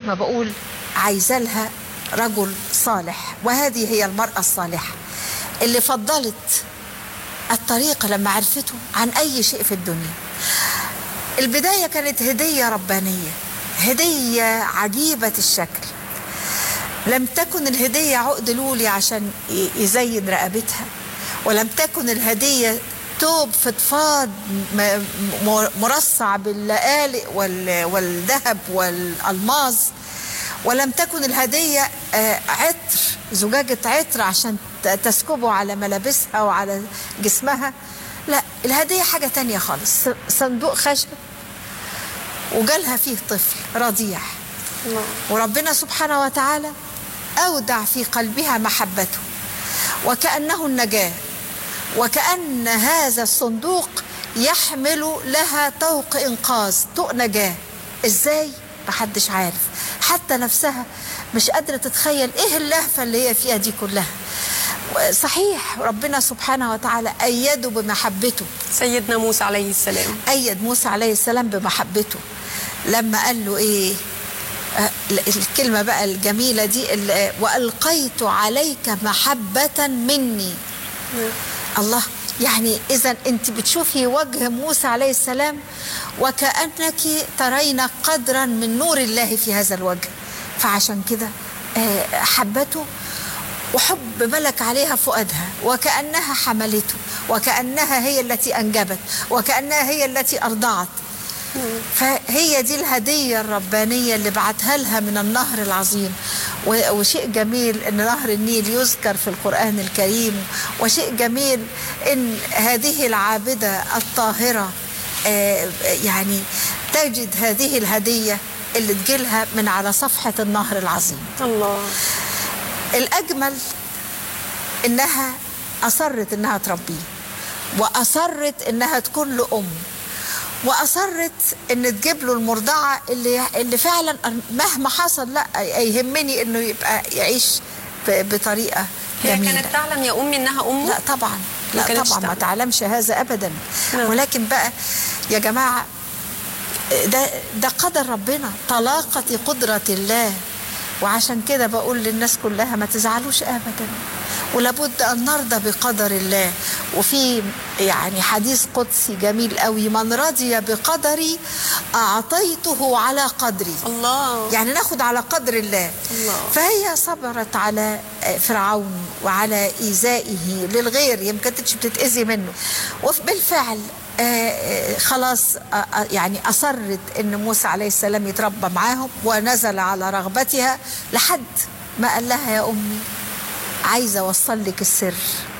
ما بقول عايزة لها رجل صالح وهذه هي المرأة الصالحة اللي فضلت الطريق لما عرفته عن أي شيء في الدنيا البداية كانت هدية ربانية هدية عجيبة الشكل لم تكن الهدية عقد لولي عشان يزين رقبتها ولم تكن الهدية توب فضفاض مرصع باللآلئ والذهب والألماظ ولم تكن الهدية عطر زجاجة عطر عشان تسكبه على ملابسها وعلى جسمها لا الهدية حاجة تانية خالص صندوق خشب وجالها فيه طفل رضيع وربنا سبحانه وتعالى أودع في قلبها محبته وكأنه النجاة وكأن هذا الصندوق يحمل لها طوق إنقاذ طوق نجاة إزاي؟ محدش عارف حتى نفسها مش قادرة تتخيل إيه اللهفة اللي هي فيها دي كلها صحيح ربنا سبحانه وتعالى أيده بمحبته سيدنا موسى عليه السلام أيد موسى عليه السلام بمحبته لما قال له إيه الكلمة بقى الجميلة دي وألقيت عليك محبة مني الله يعني إذا أنت بتشوفي وجه موسى عليه السلام وكأنك ترين قدرا من نور الله في هذا الوجه فعشان كده حبته وحب ملك عليها فؤادها وكأنها حملته وكأنها هي التي أنجبت وكأنها هي التي أرضعت فهي دي الهدية الربانية اللي بعتها لها من النهر العظيم وشيء جميل ان نهر النيل يذكر في القرآن الكريم وشيء جميل ان هذه العابدة الطاهرة يعني تجد هذه الهدية اللي تجيلها من على صفحة النهر العظيم الله الأجمل إنها أصرت إنها تربيه وأصرت إنها تكون له أم واصرت ان تجيب له المرضعه اللي اللي فعلا مهما حصل لا يهمني انه يبقى يعيش بطريقه هي جميلة. كانت تعلم يا امي انها امه لا طبعا لا طبعا ما تعلمش هذا ابدا نعم. ولكن بقى يا جماعه ده ده قدر ربنا طلاقه قدره الله وعشان كده بقول للناس كلها ما تزعلوش ابدا ولابد ان نرضى بقدر الله وفي يعني حديث قدسي جميل قوي من رضي بقدري اعطيته على قدري الله يعني ناخد على قدر الله الله. فهي صبرت على فرعون وعلى ايذائه للغير يمكن كانتش بتتاذي منه وبالفعل خلاص يعني أصرت أن موسى عليه السلام يتربى معاهم ونزل على رغبتها لحد ما قال لها يا أمي عايزة أوصل لك السر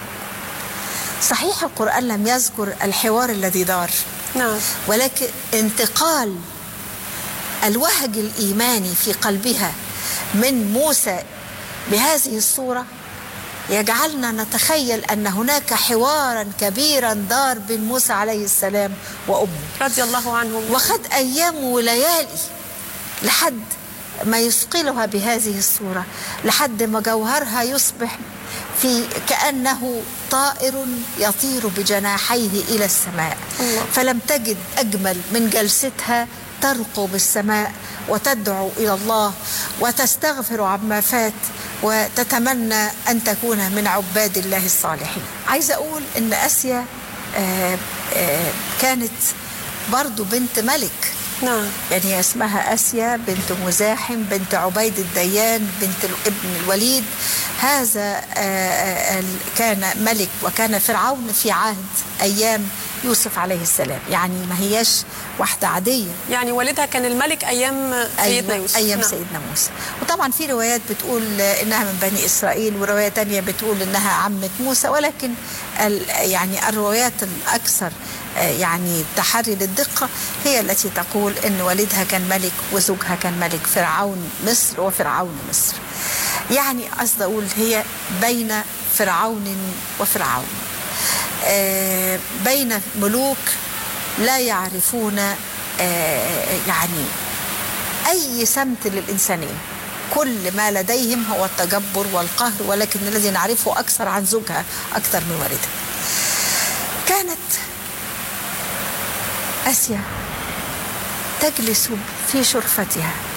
صحيح القرآن لم يذكر الحوار الذي دار نعم ولكن انتقال الوهج الإيماني في قلبها من موسى بهذه الصورة يجعلنا نتخيل أن هناك حوارا كبيرا دار بين موسى عليه السلام وأمه رضي الله عنهم وخد أيام وليالي لحد ما يثقلها بهذه الصورة لحد ما جوهرها يصبح في كأنه طائر يطير بجناحيه إلى السماء الله. فلم تجد أجمل من جلستها ترقو بالسماء وتدعو إلى الله وتستغفر عما فات وتتمنى أن تكون من عباد الله الصالحين عايزة أقول أن أسيا آه، آه، كانت برضو بنت ملك نعم يعني هي اسمها اسيا بنت مزاحم بنت عبيد الديان بنت ال- ابن الوليد هذا آه، آه، ال- كان ملك وكان فرعون في عهد ايام يوسف عليه السلام يعني ما هياش واحده عاديه يعني والدها كان الملك ايام سيدنا أيام, يوسف أيام نعم. سيدنا موسى وطبعا في روايات بتقول إنها من بني إسرائيل ورواية تانية بتقول إنها عمة موسى ولكن ال يعني الروايات الأكثر آه، يعني تحري للدقة هي التي تقول إن والدها كان ملك وزوجها كان ملك فرعون مصر وفرعون مصر يعني قصد أقول هي بين فرعون وفرعون آه، بين ملوك لا يعرفون آه، يعني أي سمت للإنسانية كل ما لديهم هو التجبر والقهر ولكن الذي نعرفه أكثر عن زوجها أكثر من والدها كانت آسيا تجلس في شرفتها